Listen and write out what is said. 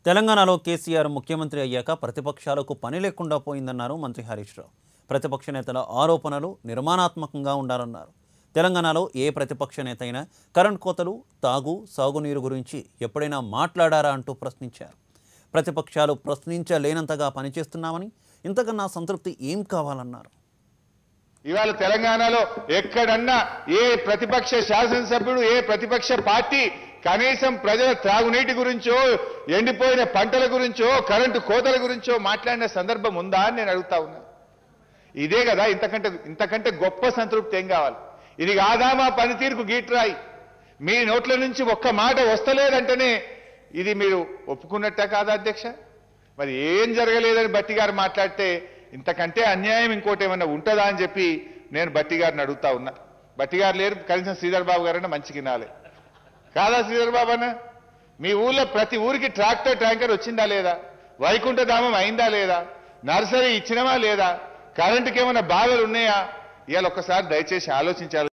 తెలంగాణలో కేసీఆర్ ముఖ్యమంత్రి అయ్యాక ప్రతిపక్షాలకు పని లేకుండా పోయిందన్నారు మంత్రి హరీష్ రావు ప్రతిపక్ష నేతల ఆరోపణలు నిర్మాణాత్మకంగా ఉండాలన్నారు తెలంగాణలో ఏ ప్రతిపక్ష నేత అయినా కరెంట్ కోతలు తాగు సాగునీరు గురించి ఎప్పుడైనా మాట్లాడారా అంటూ ప్రశ్నించారు ప్రతిపక్షాలు ప్రశ్నించలేనంతగా పనిచేస్తున్నామని ఇంతకన్నా సంతృప్తి ఏం కావాలన్నారు ఇవాళ తెలంగాణలో ఎక్కడన్నా ఏ ప్రతిపక్ష శాసనసభ్యుడు ఏ ప్రతిపక్ష పార్టీ కనీసం ప్రజల త్రాగునీటి గురించో ఎండిపోయిన పంటల గురించో కరెంటు కోతల గురించో మాట్లాడిన సందర్భం ఉందా అని నేను అడుగుతా ఉన్నా ఇదే కదా ఇంతకంటే ఇంతకంటే గొప్ప సంతృప్తి ఏం కావాలి ఇది కాదా మా పనితీరుకు గీట్రాయి మీ నోట్ల నుంచి ఒక్క మాట వస్తలేదంటేనే ఇది మీరు ఒప్పుకున్నట్టే కాదా అధ్యక్ష మరి ఏం జరగలేదని బట్టి గారు మాట్లాడితే ఇంతకంటే అన్యాయం ఇంకోటి ఏమన్నా ఉంటుందా అని చెప్పి నేను బట్టి గారిని అడుగుతా ఉన్నా బట్టి గారు లేరు కనీసం శ్రీధర్ బాబు గారన్నా మంచి కినాలి కాదా శ్రీధర్ బాబు అన్న మీ ఊర్లో ప్రతి ఊరికి ట్రాక్టర్ ట్యాంకర్ వచ్చిందా లేదా వైకుంఠధామం అయిందా లేదా నర్సరీ ఇచ్చినవా లేదా కరెంటుకి ఏమైనా బాధలు ఉన్నాయా ఇవాళ ఒక్కసారి దయచేసి ఆలోచించాలి